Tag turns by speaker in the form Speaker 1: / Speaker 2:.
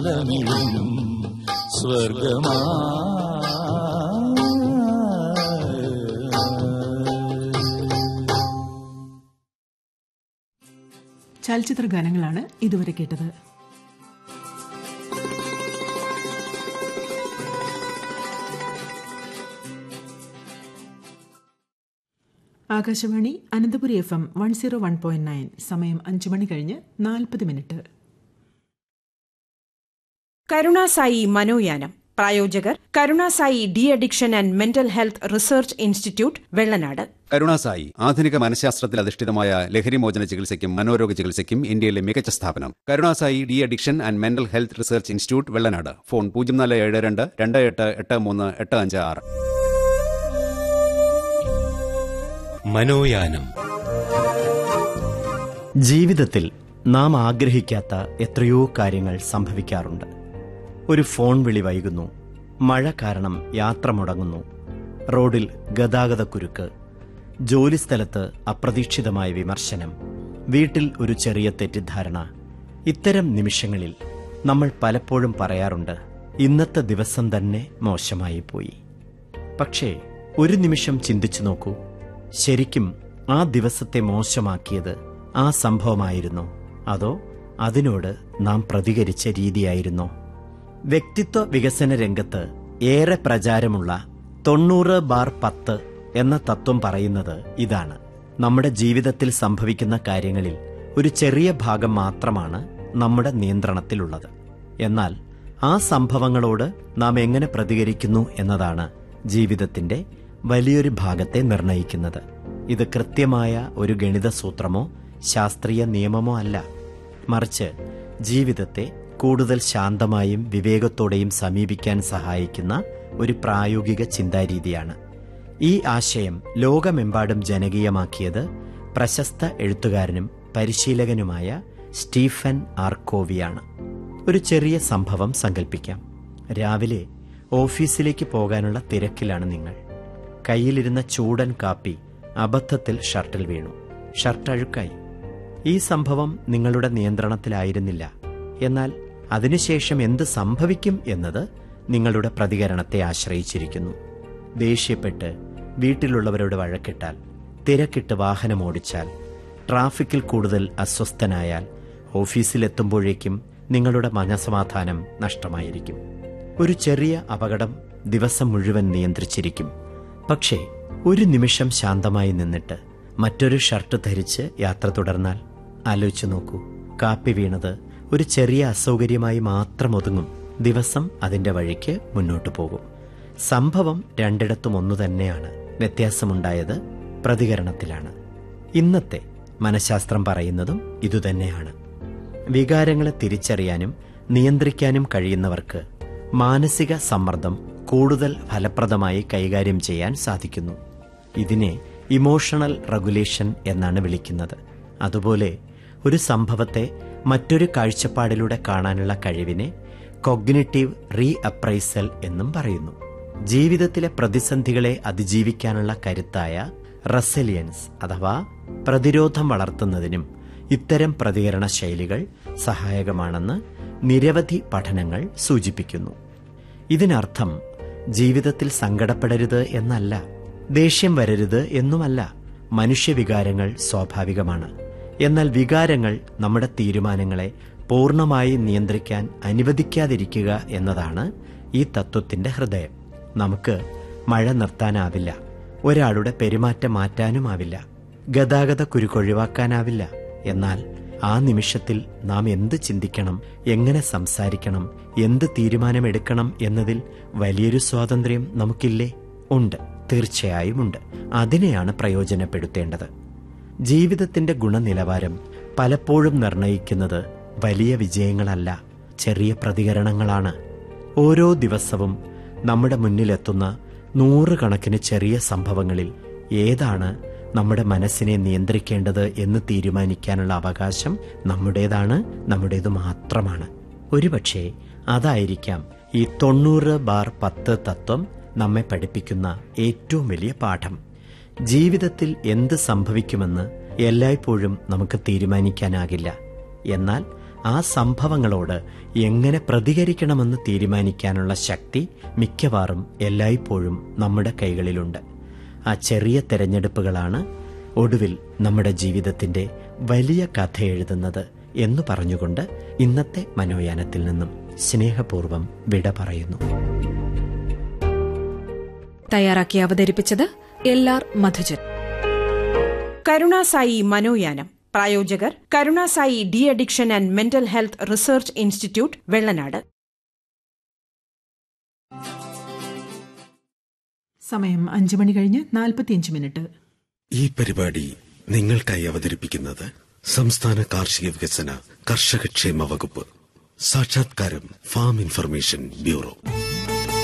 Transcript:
Speaker 1: ലമിഴും സ്വർഗമാ
Speaker 2: ചലച്ചിത്ര ഗാനങ്ങളാണ് ഇതുവരെ കേട്ടത് Akashvani Ananthapuri F M one zero one point nine സമയം അഞ്ചു മണി കഴിഞ്ഞ് നാൽപ്പത് മിനിറ്റ്
Speaker 3: കരുണാസായി മനോയാനം പ്രായോജകർ Karunasai de addiction and mental health research institute Vellanad
Speaker 4: Karunasai ആധുനിക മനഃശാസ്ത്രത്തിൽ അധിഷ്ഠിതമായ ലഹരിമോചന ചികിത്സയ്ക്കും മനോരോഗ ചികിത്സയ്ക്കും ഇന്ത്യയിലെ മികച്ച സ്ഥാപനം Karunasai de addiction and mental health research institute Vellanad phone പൂജ്യം നാല് ഏഴ് രണ്ട് രണ്ട് എട്ട് എട്ട് മൂന്ന് എട്ട് അഞ്ച് ആറ്
Speaker 5: മനോയാനം
Speaker 6: ജീവിതത്തിൽ നാം ആഗ്രഹിക്കാത്ത എത്രയോ കാര്യങ്ങൾ സംഭവിക്കാറുണ്ട് ഒരു ഫോൺ വിളി വൈകുന്നു മഴ കാരണം യാത്ര മുടങ്ങുന്നു റോഡിൽ ഗതാഗതക്കുരുക്ക് ജോലിസ്ഥലത്ത് അപ്രതീക്ഷിതമായ വിമർശനം വീട്ടിൽ ഒരു ചെറിയ തെറ്റിദ്ധാരണ ഇത്തരം നിമിഷങ്ങളിൽ നമ്മൾ പലപ്പോഴും പറയാറുണ്ട് ഇന്നത്തെ ദിവസം തന്നെ മോശമായി പോയി പക്ഷേ ഒരു നിമിഷം ചിന്തിച്ചു നോക്കൂ ശരിക്കും ആ ദിവസത്തെ മോശമാക്കിയത് ആ സംഭവമായിരുന്നോ അതോ അതിനോട് നാം പ്രതികരിച്ച രീതിയായിരുന്നോ വ്യക്തിത്വ വികസന രംഗത്ത് ഏറെ പ്രചാരമുള്ള തൊണ്ണൂറ് ബാർ പത്ത് എന്ന തത്വം പറയുന്നത് ഇതാണ് നമ്മുടെ ജീവിതത്തിൽ സംഭവിക്കുന്ന കാര്യങ്ങളിൽ ഒരു ചെറിയ ഭാഗം മാത്രമാണ് നമ്മുടെ നിയന്ത്രണത്തിലുള്ളത് എന്നാൽ ആ സംഭവങ്ങളോട് നാം എങ്ങനെ പ്രതികരിക്കുന്നു എന്നതാണ് ജീവിതത്തിന്റെ വലിയൊരു ഭാഗത്തെ നിർണയിക്കുന്നത് ഇത് കൃത്യമായ ഒരു ഗണിത സൂത്രമോ ശാസ്ത്രീയ നിയമമോ അല്ല മറിച്ച് ജീവിതത്തെ കൂടുതൽ ശാന്തമായും വിവേകത്തോടെയും സമീപിക്കാൻ സഹായിക്കുന്ന ഒരു പ്രായോഗിക ചിന്താരീതിയാണ് ഈ ആശയം ലോകമെമ്പാടും ജനകീയമാക്കിയത് പ്രശസ്ത എഴുത്തുകാരനും പരിശീലകനുമായ സ്റ്റീഫൻ ആർക്കോവിയാണ് ഒരു ചെറിയ സംഭവം സങ്കല്പിക്കാം രാവിലെ ഓഫീസിലേക്ക് പോകാനുള്ള തിരക്കിലാണ് നിങ്ങൾ കയ്യിലിരുന്ന ചൂടൻ കാപ്പി അബദ്ധത്തിൽ ഷർട്ടിൽ വീണു ഷർട്ട് അഴുക്കായി ഈ സംഭവം നിങ്ങളുടെ നിയന്ത്രണത്തിലായിരുന്നില്ല എന്നാൽ അതിനുശേഷം എന്ത് സംഭവിക്കും എന്നത് നിങ്ങളുടെ പ്രതികരണത്തെ ആശ്രയിച്ചിരിക്കുന്നു ദേഷ്യപ്പെട്ട് വീട്ടിലുള്ളവരോട് വഴക്കിട്ടാൽ തിരക്കിട്ട് വാഹനമോടിച്ചാൽ ട്രാഫിക്കിൽ കൂടുതൽ അസ്വസ്ഥനായാൽ ഓഫീസിലെത്തുമ്പോഴേക്കും നിങ്ങളുടെ മനസമാധാനം നഷ്ടമായിരിക്കും ഒരു ചെറിയ അപകടം ദിവസം മുഴുവൻ നിയന്ത്രിച്ചിരിക്കും പക്ഷേ ഒരു നിമിഷം ശാന്തമായി നിന്നിട്ട് മറ്റൊരു ഷർട്ട് ധരിച്ച് യാത്ര തുടർന്നാൽ ആലോചിച്ചു നോക്കൂ കാപ്പി വീണത് ഒരു ചെറിയ അസൗകര്യമായി മാത്രം ഒതുങ്ങും ദിവസം അതിന്റെ വഴിക്ക് മുന്നോട്ടു പോകും സംഭവം രണ്ടിടത്തും ഒന്നു തന്നെയാണ് വ്യത്യാസമുണ്ടായത് പ്രതികരണത്തിലാണ് ഇന്നത്തെ മനഃശാസ്ത്രം പറയുന്നതും ഇതുതന്നെയാണ് വികാരങ്ങളെ തിരിച്ചറിയാനും നിയന്ത്രിക്കാനും കഴിയുന്നവർക്ക് മാനസിക സമ്മർദ്ദം കൂടുതൽ ഫലപ്രദമായി കൈകാര്യം ചെയ്യാൻ സാധിക്കുന്നു ഇതിനെ ഇമോഷണൽ റെഗുലേഷൻ എന്നാണ് വിളിക്കുന്നത് അതുപോലെ ഒരു സംഭവത്തെ മറ്റൊരു കാഴ്ചപ്പാടിലൂടെ കാണാനുള്ള കഴിവിനെ കൊഗ്നിറ്റീവ് റീ അപ്രൈസൽ എന്നും പറയുന്നു ജീവിതത്തിലെ പ്രതിസന്ധികളെ അതിജീവിക്കാനുള്ള കരുത്തായ റെസലിയൻസ് അഥവാ പ്രതിരോധം വളർത്തുന്നതിനും ഇത്തരം പ്രതികരണ ശൈലികൾ സഹായകമാണെന്ന് നിരവധി പഠനങ്ങൾ സൂചിപ്പിക്കുന്നു ഇതിനർത്ഥം ജീവിതത്തിൽ സങ്കടപ്പെടരുത് എന്നല്ല ദേഷ്യം വരരുത് എന്നുമല്ല മനുഷ്യവികാരങ്ങൾ സ്വാഭാവികമാണ് എന്നാൽ വികാരങ്ങൾ നമ്മുടെ തീരുമാനങ്ങളെ പൂർണ്ണമായി നിയന്ത്രിക്കാൻ അനുവദിക്കാതിരിക്കുക എന്നതാണ് ഈ തത്വത്തിന്റെ ഹൃദയം നമുക്ക് മഴ നിർത്താനാവില്ല ഒരാളുടെ പെരുമാറ്റം മാറ്റാനുമാവില്ല ഗതാഗത കുരുക്കൊഴിവാക്കാനാവില്ല എന്നാൽ ആ നിമിഷത്തിൽ നാം എന്ത് ചിന്തിക്കണം എങ്ങനെ സംസാരിക്കണം എന്ത് തീരുമാനമെടുക്കണം എന്നതിൽ വലിയൊരു സ്വാതന്ത്ര്യം നമുക്കില്ലേ ഉണ്ട് തീർച്ചയായും ഉണ്ട് അതിനെയാണ് പ്രയോജനപ്പെടുത്തേണ്ടത് ജീവിതത്തിന്റെ ഗുണനിലവാരം പലപ്പോഴും നിർണയിക്കുന്നത് വലിയ വിജയങ്ങളല്ല ചെറിയ പ്രതികരണങ്ങളാണ് ഓരോ ദിവസവും നമ്മുടെ മുന്നിലെത്തുന്ന നൂറുകണക്കിന് ചെറിയ സംഭവങ്ങളിൽ ഏതാണ് നമ്മുടെ മനസ്സിനെ നിയന്ത്രിക്കേണ്ടത് എന്ന് തീരുമാനിക്കാനുള്ള അവകാശം നമ്മുടേതാണ് നമ്മുടേത് മാത്രമാണ് ഒരുപക്ഷെ അതായിരിക്കാം ഈ തൊണ്ണൂറ് ബാർ പത്ത് തത്വം നമ്മെ പഠിപ്പിക്കുന്ന ഏറ്റവും വലിയ പാഠം ജീവിതത്തിൽ എന്ത് സംഭവിക്കുമെന്ന് എല്ലായ്പ്പോഴും നമുക്ക് തീരുമാനിക്കാനാകില്ല എന്നാൽ ആ സംഭവങ്ങളോട് എങ്ങനെ പ്രതികരിക്കണമെന്ന് തീരുമാനിക്കാനുള്ള ശക്തി മിക്കവാറും എല്ലായ്പ്പോഴും നമ്മുടെ കൈകളിലുണ്ട് ആ ചെറിയ തെരഞ്ഞെടുപ്പുകളാണ് ഒടുവിൽ നമ്മുടെ ജീവിതത്തിന്റെ വലിയ കഥ എഴുതുന്നത് എന്ന് പറഞ്ഞുകൊണ്ട് ഇന്നത്തെ മനോയാനത്തിൽ നിന്നും സ്നേഹപൂർവ്വം വിട പറയുന്നു
Speaker 5: തയ്യാറാക്കി അവതരിപ്പിച്ചത് എൽ ആർ മധുജൻ
Speaker 3: കരുണാസായി മനോയാനം പ്രായോജകർ Karunasai de addiction and mental health research institute Vellanad
Speaker 2: സമയം അഞ്ച് മണി കഴിഞ്ഞ് നാൽപ്പത്തിയഞ്ച് മിനിറ്റ്
Speaker 7: ഈ പരിപാടി നിങ്ങൾക്കായി അവതരിപ്പിക്കുന്നത് സംസ്ഥാന കാർഷിക വികസന കർഷകക്ഷേമ വകുപ്പ് സാക്ഷാത്കാരം ഫാം ഇൻഫർമേഷൻ ബ്യൂറോ